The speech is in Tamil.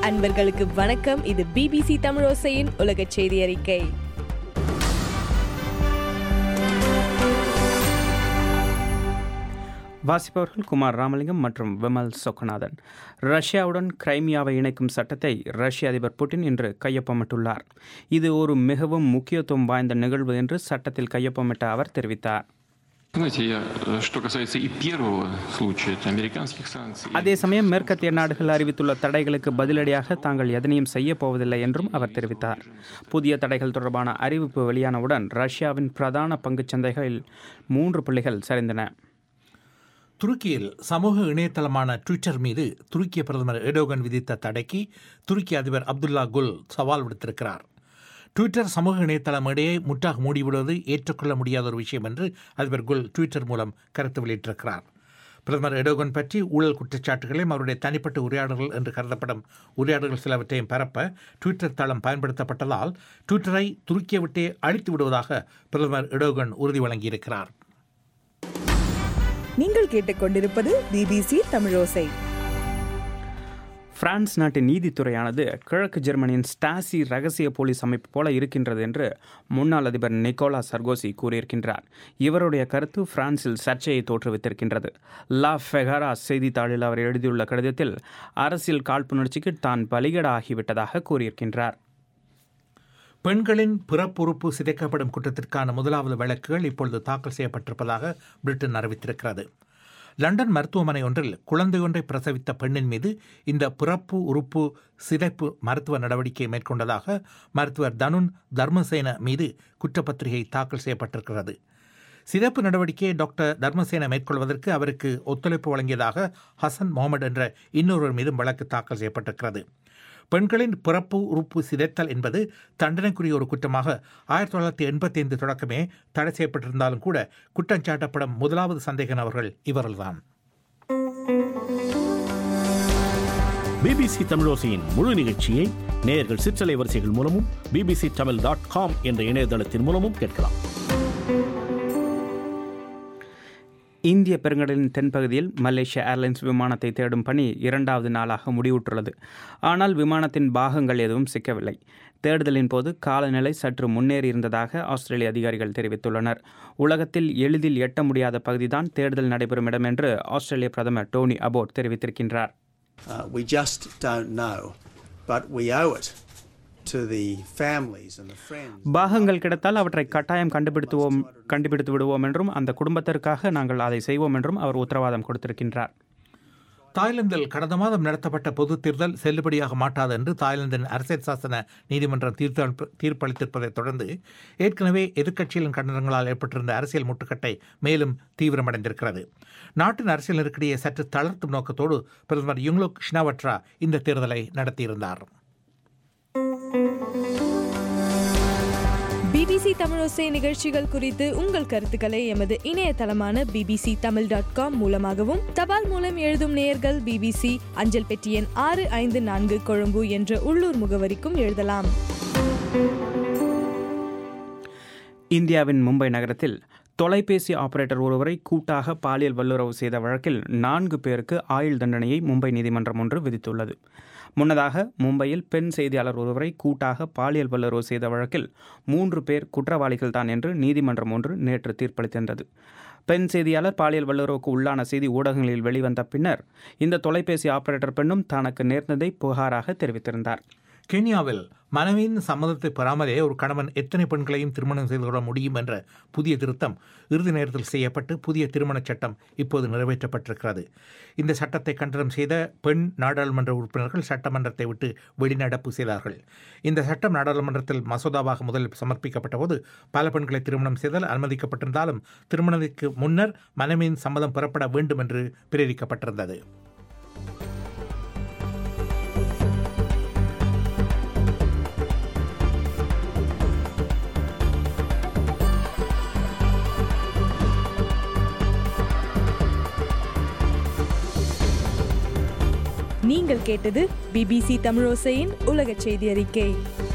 அன்பர்களுக்கு வணக்கம் இது பிபிசி தமிழோசையின் உலக செய்தி அறிக்கை வாசிப்பவர்கள் குமார் ராமலிங்கம் மற்றும் விமல் சொக்கநாதன் ரஷ்யாவுடன் கிரைமியாவை இணைக்கும் சட்டத்தை ரஷ்ய அதிபர் புட்டின் இன்று கையொப்பமிட்டுள்ளார் இது ஒரு மிகவும் முக்கியத்துவம் வாய்ந்த நிகழ்வு என்று சட்டத்தில் கையொப்பமிட்ட அவர் தெரிவித்தார் Знаете, я, э, что касается и первого случая, это американских санкций. அதே சமயம் மேற்கத்திய நாடுகள் அறிவித்துள்ள தடைகளுக்கு பதிலடியாக தாங்கள் எதனையும் செய்யப் போவதில்லை என்றும் அவர் தெரிவித்தார் புதிய தடைகள் தொடர்பான அறிவிப்பு வெளியானவுடன் ரஷ்யாவின் பிரதான பங்குச் சந்தைகளில் மூன்று புள்ளிகள் சரிந்தன துருக்கியில் சமூக இணையதளமான ட்விட்டர் மீது துருக்கிய பிரதமர் எடோகன் விதித்த தடைக்கு துருக்கி அதிபர் அப்துல்லா குல் சவால் விடுத்திருக்கிறார் ட்விட்டர் சமூக இணையதள மேடையை முற்றாக மூடிவிடுவது ஏற்றுக்கொள்ள முடியாத ஒரு விஷயம் என்று அதிபர் குல் ட்விட்டர் மூலம் கருத்து வெளியிட்டிருக்கிறார் பிரதமர் எடோகன் பற்றி ஊழல் குற்றச்சாட்டுகளையும் அவருடைய தனிப்பட்ட உரையாடல்கள் என்று கருதப்படும் உரையாடல்கள் சிலவற்றையும் பரப்ப ட்விட்டர் தளம் பயன்படுத்தப்பட்டதால் ட்விட்டரை துருக்கியை விட்டே அழித்து விடுவதாக பிரதமர் எடோகன் உறுதி வழங்கியிருக்கிறார் நீங்கள் கேட்டுக்கொண்டிருப்பது பிபிசி தமிழோசை பிரான்ஸ் நாட்டின் நீதித்துறையானது கிழக்கு ஜெர்மனியின் ஸ்டாசி ரகசிய போலீஸ் அமைப்பு போல இருக்கின்றது என்று முன்னாள் அதிபர் நிக்கோலா சர்கோசி கூறியிருக்கின்றார் இவருடைய கருத்து பிரான்சில் சர்ச்சையை தோற்றுவித்திருக்கின்றது லா ஃபெகாரா செய்தித்தாளில் அவர் எழுதியுள்ள கடிதத்தில் அரசியல் காழ்ப்புணர்ச்சிக்கு தான் பலிகடாகிவிட்டதாக கூறியிருக்கின்றார் பெண்களின் பிறப்புறுப்பு சிதைக்கப்படும் குற்றத்திற்கான முதலாவது வழக்குகள் இப்பொழுது தாக்கல் செய்யப்பட்டிருப்பதாக பிரிட்டன் அறிவித்திருக்கிறது லண்டன் மருத்துவமனை ஒன்றில் குழந்தையொன்றை பிரசவித்த பெண்ணின் மீது இந்த பிறப்பு உறுப்பு சிதைப்பு மருத்துவ நடவடிக்கை மேற்கொண்டதாக மருத்துவர் தனுன் தர்மசேன மீது குற்றப்பத்திரிகை தாக்கல் செய்யப்பட்டிருக்கிறது சிதைப்பு நடவடிக்கையை டாக்டர் தர்மசேன மேற்கொள்வதற்கு அவருக்கு ஒத்துழைப்பு வழங்கியதாக ஹசன் முகமது என்ற இன்னொருவர் மீதும் வழக்கு தாக்கல் செய்யப்பட்டிருக்கிறது பெண்களின் பிறப்பு உறுப்பு சிதைத்தல் என்பது தண்டனைக்குரிய ஒரு குற்றமாக ஆயிரத்தி தொள்ளாயிரத்தி எண்பத்தி ஐந்து தொடக்கமே தடை செய்யப்பட்டிருந்தாலும் கூட குற்றம் சாட்டப்படும் முதலாவது சந்தேக நபர்கள் இவர்கள்தான் பிபிசி தமிழோசையின் முழு நிகழ்ச்சியை நேயர்கள் சிற்றலை வரிசைகள் மூலமும் பிபிசி தமிழ் டாட் காம் என்ற இணையதளத்தின் மூலமும் கேட்கலாம் இந்திய பெருங்கடலின் தென்பகுதியில் மலேசிய ஏர்லைன்ஸ் விமானத்தை தேடும் பணி இரண்டாவது நாளாக முடிவுற்றுள்ளது ஆனால் விமானத்தின் பாகங்கள் எதுவும் சிக்கவில்லை தேடுதலின் போது காலநிலை சற்று முன்னேறி இருந்ததாக ஆஸ்திரேலிய அதிகாரிகள் தெரிவித்துள்ளனர் உலகத்தில் எளிதில் எட்ட முடியாத பகுதிதான் தேடுதல் நடைபெறும் இடம் என்று ஆஸ்திரேலிய பிரதமர் டோனி அபோட் தெரிவித்திருக்கின்றார் Uh, we just don't know, but we owe it to the families and the friends. பாகங்கள் கிடைத்தால் அவற்றை கட்டாயம் கண்டுபிடித்துவோம் கண்டுபிடித்து விடுவோம் என்றும் அந்த குடும்பத்திற்காக நாங்கள் அதை செய்வோம் என்றும் அவர் உத்தரவாதம் கொடுத்திருக்கின்றார் தாய்லாந்தில் கடந்த மாதம் நடத்தப்பட்ட பொதுத் தேர்தல் செல்லுபடியாக மாட்டாது என்று தாய்லாந்தின் அரசியல் சாசன நீதிமன்றம் தீர்ப்பு தீர்ப்பளித்திருப்பதைத் தொடர்ந்து ஏற்கனவே எதிர்க்கட்சிகளின் கண்டனங்களால் ஏற்பட்டிருந்த அரசியல் முட்டுக்கட்டை மேலும் தீவிரமடைந்திருக்கிறது நாட்டின் அரசியல் நெருக்கடியை சற்று தளர்த்தும் நோக்கத்தோடு பிரதமர் யுங்லுக் ஷினாவட்ரா இந்த தேர்தலை நடத்தியிருந்தார் பிபிசி தமிழோசை நிகழ்ச்சிகள் குறித்து உங்கள் கருத்துக்களை எமது இணையதளமான பிபிசி தமிழ் டாட் காம் மூலமாகவும் தபால் மூலம் எழுதும் நேயர்கள் பிபிசி அஞ்சல் பெட்டி எண் ஆறு ஐந்து நான்கு கொழும்பு என்ற உள்ளூர் முகவரிக்கும் எழுதலாம் இந்தியாவின் மும்பை நகரத்தில் தொலைபேசி ஆபரேட்டர் ஒருவரை கூட்டாக பாலியல் வல்லுறவு செய்த வழக்கில் நான்கு பேருக்கு ஆயுள் தண்டனையை மும்பை நீதிமன்றம் ஒன்று விதித்துள்ளது முன்னதாக மும்பையில் பெண் செய்தியாளர் ஒருவரை கூட்டாக பாலியல் வல்லுறவு செய்த வழக்கில் மூன்று பேர் குற்றவாளிகள் தான் என்று நீதிமன்றம் ஒன்று நேற்று தீர்ப்பளித்திருந்தது பெண் செய்தியாளர் பாலியல் வல்லுறவுக்கு உள்ளான செய்தி ஊடகங்களில் வெளிவந்த பின்னர் இந்த தொலைபேசி ஆபரேட்டர் பெண்ணும் தனக்கு நேர்ந்ததை புகாராக தெரிவித்திருந்தார் கென்யாவில் மனைவியின் சம்மதத்தை பெறாமலே ஒரு கணவன் எத்தனை பெண்களையும் திருமணம் செய்து கொள்ள முடியும் என்ற புதிய திருத்தம் இறுதி நேரத்தில் செய்யப்பட்டு புதிய திருமணச் சட்டம் இப்போது நிறைவேற்றப்பட்டிருக்கிறது இந்த சட்டத்தை கண்டனம் செய்த பெண் நாடாளுமன்ற உறுப்பினர்கள் சட்டமன்றத்தை விட்டு வெளிநடப்பு செய்தார்கள் இந்த சட்டம் நாடாளுமன்றத்தில் மசோதாவாக முதலில் சமர்ப்பிக்கப்பட்ட போது பல பெண்களை திருமணம் செய்தல் அனுமதிக்கப்பட்டிருந்தாலும் திருமணத்திற்கு முன்னர் மனைவியின் சம்மதம் பெறப்பட வேண்டும் என்று பிரேரிக்கப்பட்டிருந்தது நீங்கள் கேட்டது பிபிசி தமிழோசையின் உலக செய்தி அறிக்கை